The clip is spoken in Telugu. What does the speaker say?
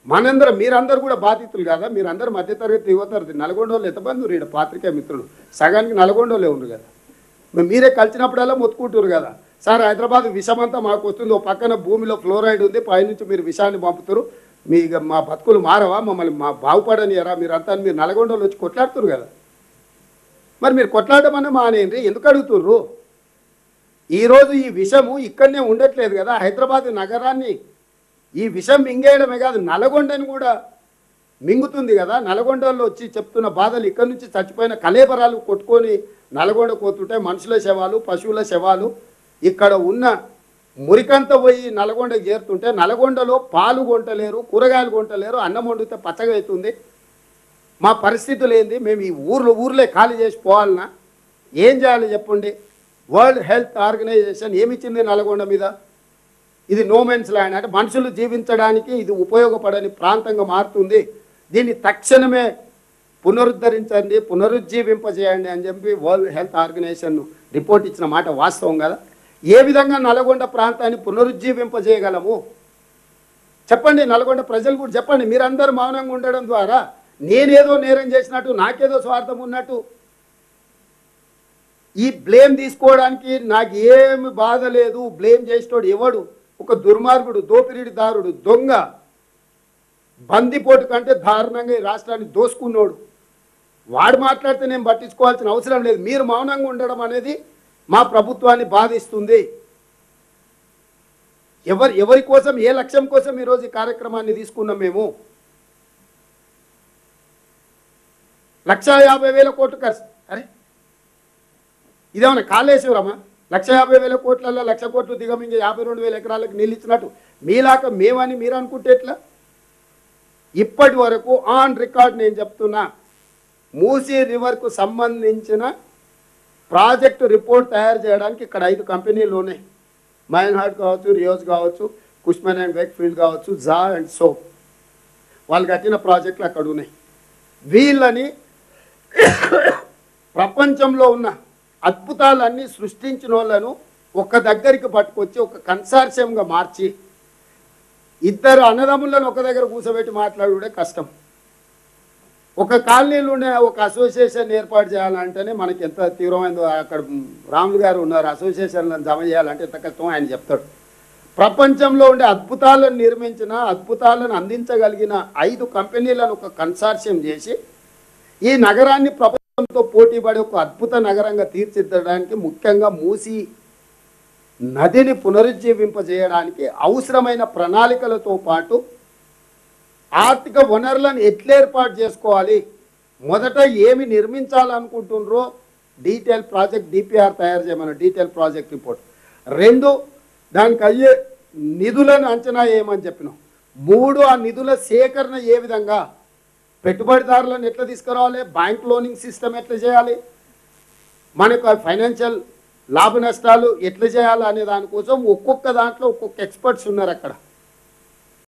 మనందరం మీరందరూ కూడా బాధితులు కదా మీరందరూ మధ్యతరగతి యువతరగతి నల్గొండ వాళ్ళు ఎంతమంది ఉన్నారు ఈడ పాత్రికేయ మిత్రులు సగానికి నల్గొండ వాళ్ళే ఉన్నారు కదా మరి మీరే కలిసినప్పుడల్లా మొత్తుకుంటారు కదా సార్ హైదరాబాద్ విషమంతా మాకు వస్తుంది ఓ పక్కన భూమిలో ఫ్లోరైడ్ ఉంది పైనుంచి మీరు విషాన్ని పంపుతారు మీ ఇక మా బతుకులు మారవా మమ్మల్ని మా బాగుపడనియరా మీరంతా మీరు నల్గొండలో వచ్చి కొట్లాడుతురు కదా మరి మీరు కొట్లాడమని మానేయండి ఎందుకు అడుగుతుర్రు ఈరోజు ఈ విషము ఇక్కడనే ఉండట్లేదు కదా హైదరాబాద్ నగరాన్ని ఈ విషం మింగేయడమే కాదు నల్గొండని కూడా మింగుతుంది కదా నల్గొండలో వచ్చి చెప్తున్న బాధలు ఇక్కడ నుంచి చచ్చిపోయిన కలేబరాలు కొట్టుకొని నల్గొండ పోతుంటే మనుషుల శవాలు పశువుల శవాలు ఇక్కడ ఉన్న మురికంతా పోయి నల్గొండకి చేరుతుంటే నల్గొండలో పాలు కొంటలేరు కూరగాయలు కొంటలేరు అన్నం వండితే పచ్చగా అవుతుంది మా పరిస్థితులు ఏంది మేము ఈ ఊర్లో ఊర్లే ఖాళీ చేసి పోవాలనా ఏం చేయాలి చెప్పండి వరల్డ్ హెల్త్ ఆర్గనైజేషన్ ఏమిచ్చింది నల్గొండ మీద ఇది నోమెన్స్ ల్యాండ్ అంటే మనుషులు జీవించడానికి ఇది ఉపయోగపడని ప్రాంతంగా మారుతుంది దీన్ని తక్షణమే పునరుద్ధరించండి పునరుజ్జీవింపజేయండి అని చెప్పి వరల్డ్ హెల్త్ ఆర్గనైజేషన్ రిపోర్ట్ ఇచ్చిన మాట వాస్తవం కదా ఏ విధంగా నల్గొండ ప్రాంతాన్ని పునరుజ్జీవింపజేయగలము చెప్పండి నల్గొండ ప్రజలు కూడా చెప్పండి మీరందరూ మౌనంగా ఉండడం ద్వారా నేనేదో నేరం చేసినట్టు నాకేదో స్వార్థం ఉన్నట్టు ఈ బ్లేమ్ తీసుకోవడానికి నాకు ఏమి బాధ లేదు బ్లేమ్ చేసేటోడు ఎవడు ఒక దుర్మార్గుడు దోపిడీదారుడు దొంగ బందిపోటు కంటే దారుణంగా ఈ రాష్ట్రాన్ని దోసుకున్నోడు వాడు మాట్లాడితే నేను పట్టించుకోవాల్సిన అవసరం లేదు మీరు మౌనంగా ఉండడం అనేది మా ప్రభుత్వాన్ని బాధిస్తుంది ఎవరి ఎవరి కోసం ఏ లక్ష్యం కోసం ఈరోజు ఈ కార్యక్రమాన్ని తీసుకున్నాం మేము లక్ష యాభై వేల కోట్లు ఖర్చు అరే ఇదేమన్నా కాళేశ్వరమా లక్ష యాభై వేల కోట్లలో లక్ష కోట్లు దిగమింగి యాభై రెండు వేల ఎకరాలకు నీళ్ళు ఇచ్చినట్టు మీలాక మేమని మీరు అనుకుంటే ఎట్లా ఇప్పటి వరకు ఆన్ రికార్డ్ నేను చెప్తున్నా మూసీ రివర్కు సంబంధించిన ప్రాజెక్టు రిపోర్ట్ తయారు చేయడానికి ఇక్కడ ఐదు కంపెనీలు ఉన్నాయి మైన్ హార్ట్ కావచ్చు రియోస్ కావచ్చు కుష్మన్ అండ్ వెక్ ఫీల్డ్ కావచ్చు జా అండ్ సో వాళ్ళు కట్టిన ప్రాజెక్టులు అక్కడ ఉన్నాయి వీళ్ళని ప్రపంచంలో ఉన్న అద్భుతాలన్నీ సృష్టించిన వాళ్ళను ఒక దగ్గరికి పట్టుకొచ్చి ఒక కన్సార్షియంగా మార్చి ఇద్దరు అన్నదమ్ములను ఒక దగ్గర కూర్చోబెట్టి మాట్లాడుడే కష్టం ఒక కాలనీలో ఉండే ఒక అసోసియేషన్ ఏర్పాటు చేయాలంటేనే మనకి ఎంత తీవ్రమైందో అక్కడ రాములు గారు ఉన్నారు అసోసియేషన్లను జమ చేయాలంటే ఎంత కష్టం ఆయన చెప్తాడు ప్రపంచంలో ఉండే అద్భుతాలను నిర్మించిన అద్భుతాలను అందించగలిగిన ఐదు కంపెనీలను ఒక కన్సార్షియం చేసి ఈ నగరాన్ని ప్రపంచంతో పోటీపడే ఒక అద్భుత నగరంగా తీర్చిదిద్దడానికి ముఖ్యంగా మూసి నదిని పునరుజ్జీవింపజేయడానికి అవసరమైన ప్రణాళికలతో పాటు ఆర్థిక వనరులను ఎట్లా ఏర్పాటు చేసుకోవాలి మొదట ఏమి నిర్మించాలనుకుంటున్నారో డీటెయిల్ ప్రాజెక్ట్ డిపిఆర్ తయారు చేయమని డీటెయిల్ ప్రాజెక్ట్ రిపోర్ట్ రెండు దానికి అయ్యే నిధులను అంచనా వేయమని చెప్పినాం మూడు ఆ నిధుల సేకరణ ఏ విధంగా పెట్టుబడిదారులను ఎట్లా తీసుకురావాలి బ్యాంక్ లోనింగ్ సిస్టమ్ ఎట్లా చేయాలి మనకు ఆ ఫైనాన్షియల్ లాభ నష్టాలు ఎట్లా చేయాలి అనే దానికోసం ఒక్కొక్క దాంట్లో ఒక్కొక్క ఎక్స్పర్ట్స్ ఉన్నారు అక్కడ